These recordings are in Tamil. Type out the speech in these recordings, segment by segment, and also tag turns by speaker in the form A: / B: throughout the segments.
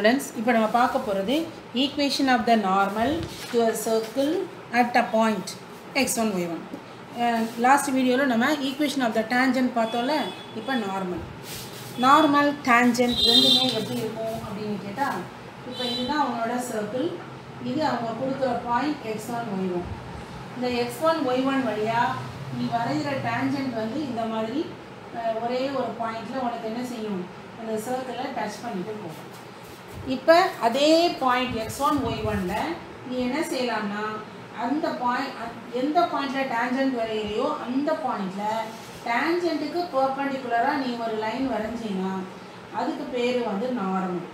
A: ஸ்டூடெண்ட்ஸ் இப்போ நம்ம பார்க்க போகிறது equation of the normal to a circle at a point x one y one last வீடியோவில் நம்ம ஈக்குவேஷன் ஆஃப் த டேஞ்சன்ட் பார்த்தோம்ல இப்போ நார்மல் நார்மல் டேஞ்சன்ட் ரெண்டுமே எப்படி இருக்கும் அப்படின்னு கேட்டால் இப்போ இதுதான் அவங்களோட சர்க்கிள் இது அவங்க கொடுக்குற point x one y one இந்த எக்ஸ் ஒன் ஒய் ஒன் வழியாக நீ வரைகிற டேஞ்சன்ட் வந்து இந்த மாதிரி அஹ், ஒரே ஒரு பாயிண்டில் உனக்கு என்ன செய்யும் அந்த சர்க்கிளை டச் பண்ணிட்டு போகும் இப்போ அதே பாயிண்ட் எக்ஸ் ஒன் ஒய் ஒனில் நீ என்ன செய்யலாம்னா அந்த பாயிண்ட் எந்த பாயிண்டில் டேஞ்சன்ட் வரைகிறியோ அந்த பாயிண்டில் டேஞ்சன்ட்டுக்கு பர்பண்டிகுலராக நீ ஒரு லைன் வரைஞ்சின்னா அதுக்கு பேர் வந்து நார்மல்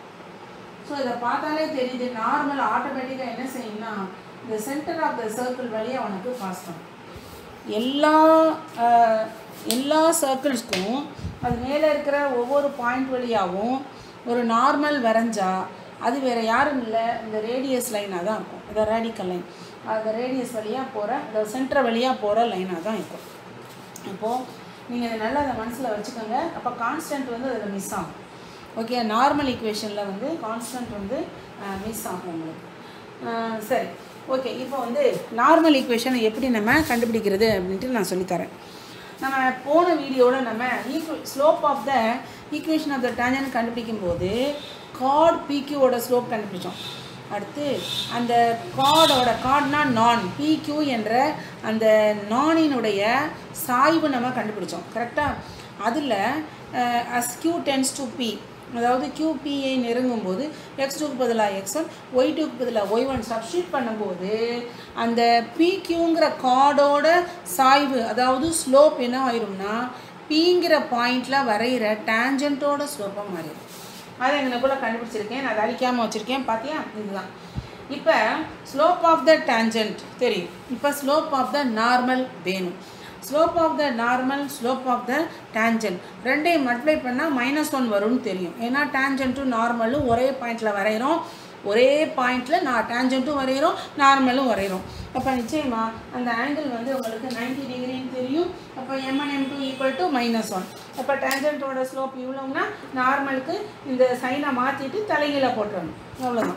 A: ஸோ இதை பார்த்தாலே தெரியுது நார்மல் ஆட்டோமேட்டிக்காக என்ன செய்யும்னா இந்த சென்டர் ஆஃப் த சர்க்கிள் வழியாக உனக்கு பாஸ் பண்ணும் எல்லா அஹ், எல்லா சர்க்கிள்ஸ்க்கும் அது மேலே இருக்கிற ஒவ்வொரு பாயிண்ட் வழியாகவும் ஒரு நார்மல் வரைஞ்சா அது வேறு யாரும் இல்லை இந்த ரேடியஸ் லைனாக தான் இருக்கும் இந்த ரேடிக்கல் லைன் அந்த ரேடியஸ் வழியாக போகிற இந்த சென்டர் வழியாக போகிற லைனாக தான் இருக்கும் இப்போது நீங்கள் இதை நல்லா அதை மனசில் வச்சுக்கோங்க அப்போ கான்ஸ்டன்ட் வந்து அதில் மிஸ் ஆகும் ஓகே நார்மல் ஈக்குவேஷனில் வந்து கான்ஸ்டன்ட் வந்து மிஸ் ஆகும் உங்களுக்கு அஹ், சரி ஓகே இப்போ வந்து நார்மல் ஈக்குவேஷனை எப்படி நம்ம கண்டுபிடிக்கிறது அப்படின்ட்டு நான் சொல்லித்தரேன் நம்ம போன வீடியோவில் நம்ம ஈக்குவ slope of the equation of the tangent கண்டுபிடிக்கும் போது கார்ட் பிக்யூவோட ஸ்லோப் கண்டுபிடிச்சோம் அடுத்து அந்த கார்டோட கார்ட்னா நான் பிக்யூ என்ற அந்த நானினுடைய சாய்வு நம்ம கண்டுபிடிச்சோம் கரெக்டாக அதில் as Q tends to P அதாவது கியூபிஐ நெருங்கும் போது எக்ஸ் டூக்கு பதிலாக எக்ஸ் ஒன் ஒய் டூக்கு பதிலாக ஒய் ஒன் சப்ஸ்டியூட் பண்ணும்போது அந்த பிக்யூங்கிற கார்டோட சாய்வு அதாவது ஸ்லோப் என்ன ஆயிரும்னா பிங்கிற பாயிண்டில் வரைகிற டேஞ்சன்ட்டோட ஸ்லோப்பாக மாறிடும் அதை எங்களுக்குள்ள கண்டுபிடிச்சிருக்கேன் நான் அதை அழிக்காமல் வச்சுருக்கேன் பார்த்தியா இதுதான் இப்போ ஸ்லோப் ஆஃப் த டேஞ்சன்ட் தெரியும் இப்போ ஸ்லோப் ஆஃப் த நார்மல் வேணும் slope of the normal slope of the tangent ரெண்டையும் மல்டிப்ளை பண்ணால் மைனஸ் ஒன் வரும்னு தெரியும் ஏன்னா டேஞ்சன்ட்டும் நார்மலும் ஒரே பாயிண்டில் வரைகிறோம் ஒரே பாயிண்டில் நான் டேஞ்சன்ட்டும் வரைகிறோம் நார்மலும் வரைகிறோம் அப்போ நிச்சயமா அந்த ஆங்கிள் வந்து உங்களுக்கு 90 டிகிரின்னு தெரியும் அப்போ m n m two equal to minus one அப்போ டேஞ்சன்ட்டோட ஸ்லோப் இவ்வளோன்னா நார்மலுக்கு இந்த சைனை மாற்றிட்டு தலைகீழ போட்டுறணும் அவ்வளோதான்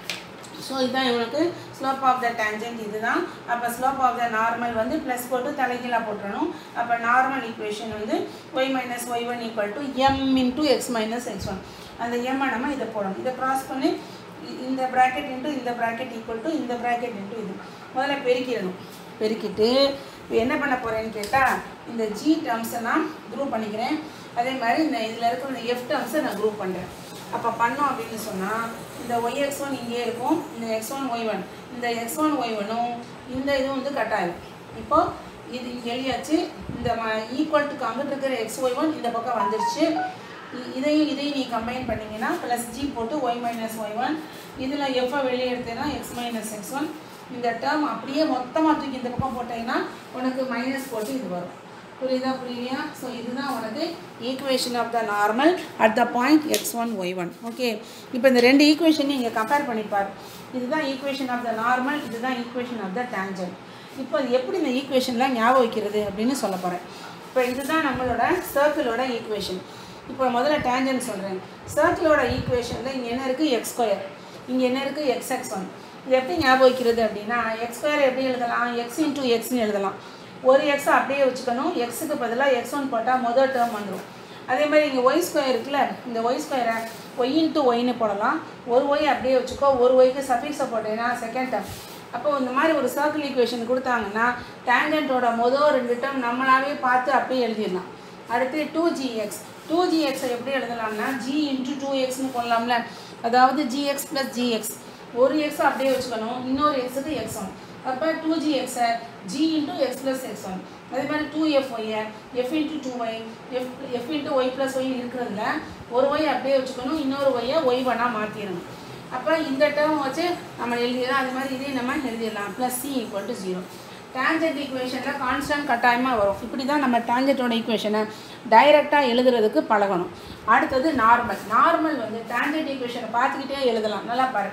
A: ஸோ இதுதான் இவனுக்கு ஸ்லோப் ஆஃப் த டேஞ்சன்ட் இதுதான் அப்போ ஸ்லோப் ஆஃப் த நார்மல் வந்து ப்ளஸ் போட்டு தலைகீழாக போட்டுறணும் அப்போ நார்மல் ஈக்குவேஷன் வந்து y minus y one equal to m into x minus x one அந்த எம்மை நம்ம இதை போடணும் இதை க்ராஸ் பண்ணி இ- இந்த ப்ராக்கெட் இன்ட்டு இந்த ப்ராக்கெட் ஈக்குவல் டு இந்த ப்ராக்கெட் இன்ட்டு இது முதல்ல பெருக்கிடணும் பெருக்கிட்டு இப்போ என்ன பண்ண போகிறேன்னு கேட்டால் இந்த ஜி டேர்ம்ஸை நான் குரூப் பண்ணிக்கிறேன் அதே மாதிரி இந்த இதில் இருக்கிற இந்த எஃப் டேர்ம்ஸை நான் குரூப் பண்ணுறேன் அப்போ பண்ணோம் அப்படின்னு சொன்னால் இந்த ஒய் எக்ஸ் ஒன் இங்கே இருக்கும் இந்த எக்ஸ் ஒன் ஒய் ஒன் இந்த எக்ஸ் ஒன் ஒய் ஒன்னும் இந்த இதுவும் வந்து கட் ஆகும் இப்போ இது இங்கே எழுதியாச்சு இந்த ஈக்குவல் டு அங்கிட்டு இருக்கிற எக்ஸ் ஒய் ஒன் இந்த பக்கம் வந்துருச்சு இ- இதையும் இதையும் நீ கம்பைன் பண்ணீங்கன்னா ப்ளஸ் ஜி போட்டு ஒய் மைனஸ் ஒய் ஒன் இதில் எஃப்ஐ வெளியே எடுத்தேன்னா எக்ஸ் மைனஸ் எக்ஸ் ஒன் இந்த டேர்ம் அப்படியே மொத்தமாக தூக்கி இந்த பக்கம் போட்டீங்கன்னா உனக்கு மைனஸ் போட்டு இது வரும் புரியுதா புரியலையா ஸோ இதுதான் உனக்கு equation of the normal at the point x one y one okay இப்போ இந்த ரெண்டு ஈக்குவேஷனையும் இங்கே கம்பேர் பண்ணிப்பார் இதுதான் ஈக்குவேஷன் ஆஃப் த நார்மல் இதுதான் ஈக்குவேஷன் ஆஃப் த டேஞ்சன் இப்போ இது எப்படி இந்த ஈக்குவேஷன்லாம் ஞாபகம் வைக்கிறது அப்படின்னு சொல்ல போகிறேன் இப்போ இதுதான் நம்மளோட சர்க்கிளோட ஈக்குவேஷன் இப்போ முதல்ல டேஞ்சன் சொல்கிறேன் சர்க்கிளோட ஈக்குவேஷனில் இங்கே என்ன இருக்குது எக்ஸ் ஸ்கொயர் இங்கே என்ன இருக்குது எக்ஸ் எக்ஸ் ஒன் இது எப்படி ஞாபகம் வைக்கிறது அப்படின்னா எக்ஸ் ஸ்கொயர் எப்படி எழுதலாம் எக்ஸ் இன்டூ எக்ஸ்னு எழுதலாம் ஒரு எக்ஸை அப்படியே வச்சுக்கணும் எக்ஸுக்கு பதிலாக எக்ஸ் ஒன் போட்டால் முதல் டேர்ம் வந்துடும் அதே மாதிரி இங்கே ஒய் ஸ்கொயர் இருக்குல்ல இந்த ஒய் ஸ்கொயரை ஒய் இன்ட்டு ஒய்னு போடலாம் ஒரு ஒய் அப்படியே வச்சுக்கோ ஒரு ஒய்க்கு சஃபிக்ஸை போட்டேன்னா செகண்ட் டேர்ம் அப்போ இந்த மாதிரி ஒரு சர்க்கிள் ஈக்குவேஷன் கொடுத்தாங்கன்னா டேஞ்சன்ட்டோட மொதல் ரெண்டு டேர்ம் நம்மளாவே பார்த்து அப்படியே எழுதிடலாம் அடுத்து டூ ஜிஎக்ஸ் டூ ஜிஎக்ஸை எப்படி எழுதலாம்னா ஜி இன்ட்டு டூ எக்ஸ்னு போடலாம்ல அதாவது ஜிஎக்ஸ் ப்ளஸ் ஜிஎக்ஸ் ஒரு எக்ஸ் அப்படியே வச்சுக்கணும் இன்னொரு எக்ஸுக்கு எக்ஸ் ஒன் அப்போ டூ ஜி எக்ஸை g into x plus x one அதே மாதிரி டூ எஃப் ஒய்யை f into two y f f into y plus y இருக்கிறதுல ஒரு ஒய் அப்படியே வச்சுக்கணும் இன்னொரு ஒய்யை ஒய் ஒன்னாக மாற்றிடணும் அப்போ இந்த டேர்ம் வச்சு நம்ம எழுதிடலாம் அது மாதிரி இதையும் நம்ம எழுதிடலாம் plus c equal to zero tangent ஈக்குவேஷனில் கான்ஸ்டன்ட் கட்டாயமாக வரும் இப்படி தான் நம்ம டேஞ்சன்ட்டோட ஈக்குவேஷனை டைரெக்டாக எழுதுறதுக்கு பழகணும் அடுத்தது நார்மல் நார்மல் வந்து டேஞ்சன்ட் ஈக்குவேஷனை பார்த்துக்கிட்டே எழுதலாம் நல்லா பாரு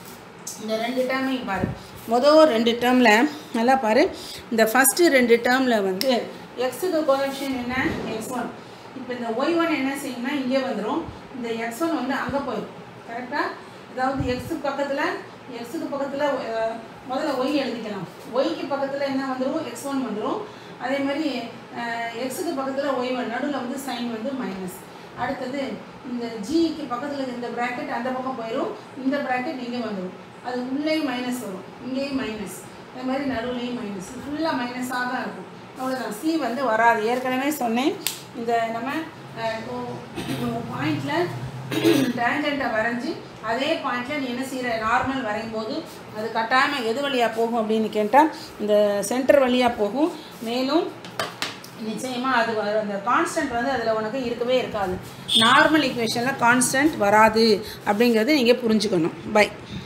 A: இந்த ரெண்டு டேர்மையும் பாரு மொதல் ரெண்டு டேர்மில் நல்லா பாரு இந்த ஃபஸ்ட்டு ரெண்டு டேர்மில் வந்து எக்ஸுக்கு கோஎஃபிஷியன் என்ன எக்ஸ் ஒன் இப்போ இந்த ஒய் ஒன் என்ன செய்யும்னா இங்கே வந்துடும் இந்த எக்ஸ் ஒன் வந்து அங்கே போயிடும் கரெக்டாக அதாவது எக்ஸுக்கு பக்கத்தில் எக்ஸுக்கு பக்கத்தில் முதல்ல ஒய் எழுதிக்கலாம் ஒய்க்கு பக்கத்தில் என்ன வந்துடும் எக்ஸ் ஒன் வந்துடும் அதே மாதிரி எக்ஸுக்கு பக்கத்தில் ஒய் ஒன் நடுவில் வந்து சைன் வந்து மைனஸ் அடுத்தது இந்த ஜிக்கு பக்கத்தில் இந்த ப்ராக்கெட் அந்த பக்கம் போயிடும் இந்த ப்ராக்கெட் இங்கே வந்துடும் அது உள்ளேயும் மைனஸ் வரும் இங்கேயும் மைனஸ் அதே மாதிரி நடுவுலேயும் மைனஸ் ஃபுல்லாக மைனஸாக தான் இருக்கும் அவ்வளோதான் சி வந்து வராது ஏற்கனவே சொன்னேன் இந்த நம்ம பாயிண்டில் டேஞ்சண்ட்டை வரைஞ்சி அதே பாயிண்டில் நீ என்ன செய்கிற நார்மல் வரையும் போது அது கட்டாயமாக எது வழியாக போகும் அப்படின்னு கேட்டால் இந்த சென்டர் வழியாக போகும் மேலும் நிச்சயமாக அது வ- அந்த கான்ஸ்டன்ட் வந்து அதில் உனக்கு இருக்கவே இருக்காது நார்மல் ஈக்குவேஷனில் கான்ஸ்டன்ட் வராது அப்படிங்கிறது நீங்கள் புரிஞ்சுக்கணும் பை